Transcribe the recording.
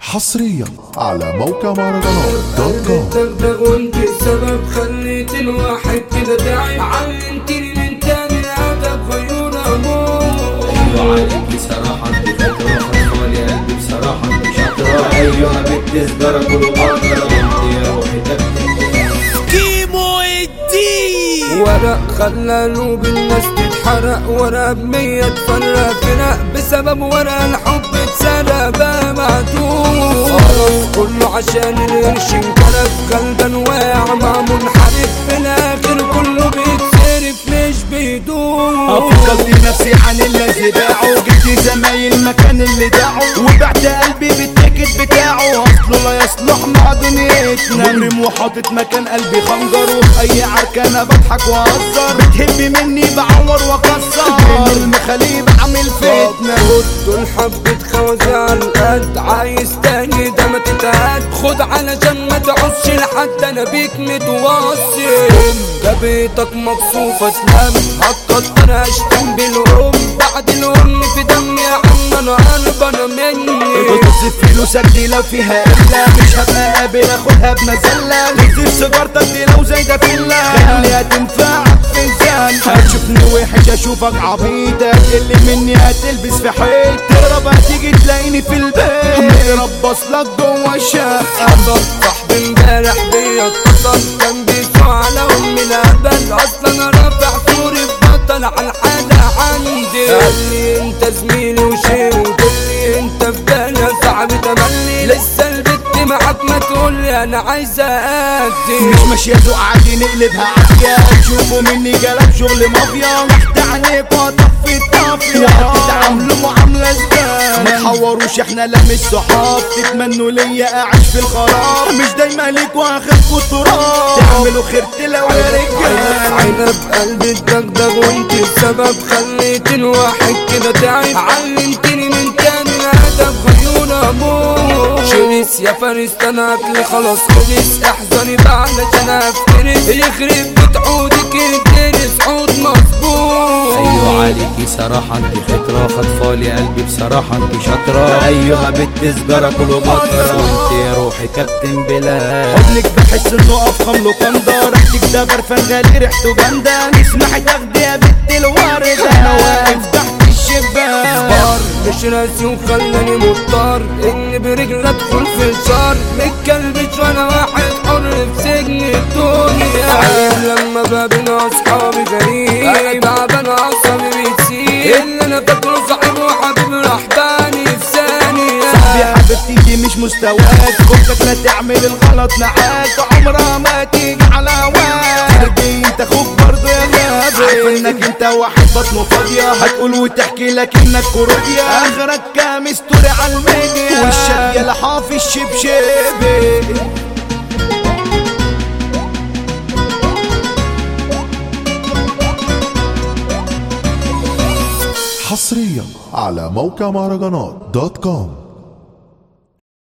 حصريا على موقع مهرجانات دوت كوم دغدغ وانت السبب خليت الواحد كده تعب علمتني من تاني ادب غيور امور ايوه عليكي صراحة انت فترة خطفالي قلبي بصراحة انت شاطرة ايوه بنت سجارة كله بقدر وانت يا روحي تكتب كيمو الدين ورق خلى قلوب الناس تتحرق ورق بمية تفرق فرق بسبب ورق الحب اتسرق بقى معدوم خلاص كله عشان القرش انكرف غلبان واقع مع منحرف في الاخر كله بيتصرف مش بيدوم افكرت نفسي عن الذي باعه جبت زمايل مكان اللي داعه وبعت قلبي بالتيكت بتاعه اصله لا يصلح مع دنيتنا مجرم وحاطط مكان قلبي خنجر وفي اي عركه انا بضحك واهزر بتهب مني بعور واكسر من المخاليب عامل فتنه دول حبة خوازي على القد عايز تاني ده ما تتهد خد علشان ما تعوزش لحد انا بيك متوصي ده بيتك مقصوف اسلام هتكتر اشتم بالام بعد الام في دمي يا عم انا قلبنا مني بتصرف فلوسك دي لو فيها إلا مش هبقى قابل اخدها بمزلة نزل سيجارتك دي لو زي ده فيلا خليها تنفعك في الجنة هتشوفني وحش اشوفك عبيط اللي مني هتلبس في حيط تهرب هتيجي تلاقيني في البيت متربص لك جوه الشقة حصل صاحبي امبارح بيا اتصل كان بيسوع على امي الهبل اصلا انا رافع صوري بطل على الحاجة عندي قال لي انت زميلي وشيء وقول لي انت في بالي يا صاحبي تملي لسه البت معاك ما تقول لي انا عايزة ادي مش ماشية ذوق عادي نقلبها عافية تشوفوا مني جلب شغل مافيا تحت عينيك وطفي الطافية تتعاملوا معاملة زبال ما تحوروش احنا لا مش صحاب تتمنوا ليا اعيش في الخراب مش دايما ليك واخدكوا التراب تعملوا خير تلاقوا يا رجال عينة بقلبي الدغدغ وانت السبب خليت الواحد كده تعب علمتني من تاني الهدف غيون امور شريس يا فارس انا اكل خلاص خلص احزني بقى علشان افترس يخرب بيت عودك الدرس عود مظبوط ايوه عليكي صراحة انت فترة خطفالي قلبي بصراحة انت شاطرة ايوه بنت سجارة كله بقدر وانت يا روحي كابتن بلال حضنك بحس انه افخم له قندة ريحتك ده برفان غالي ريحته جامدة اسمحي تاخدي يا بنت الوردة انا واقف تحت الشباك بار مش راسي وخلاني مضطر ان برجل ادخل في الشر متكلبش وانا واحد حر في سجن الدنيا عيب لما بقابل اصحابي غريب انا تعبان عصبي بتسيب اللي انا فاكره صاحب وحبيب راح باني في ثانية صاحبي حبيبتي دي مش مستواك كنتك لا تعمل الغلط معاك عمرها ما تيجي على هواك ترجي انت اخوك برضه يا غابي عارف انك انت واحد بطنه فاضية هتقول وتحكي لك انك كوروديا اخرك كام ستوري على الميديا وشك يا لحافي الشبشبي حصريا على موقع مهرجانات دوت كوم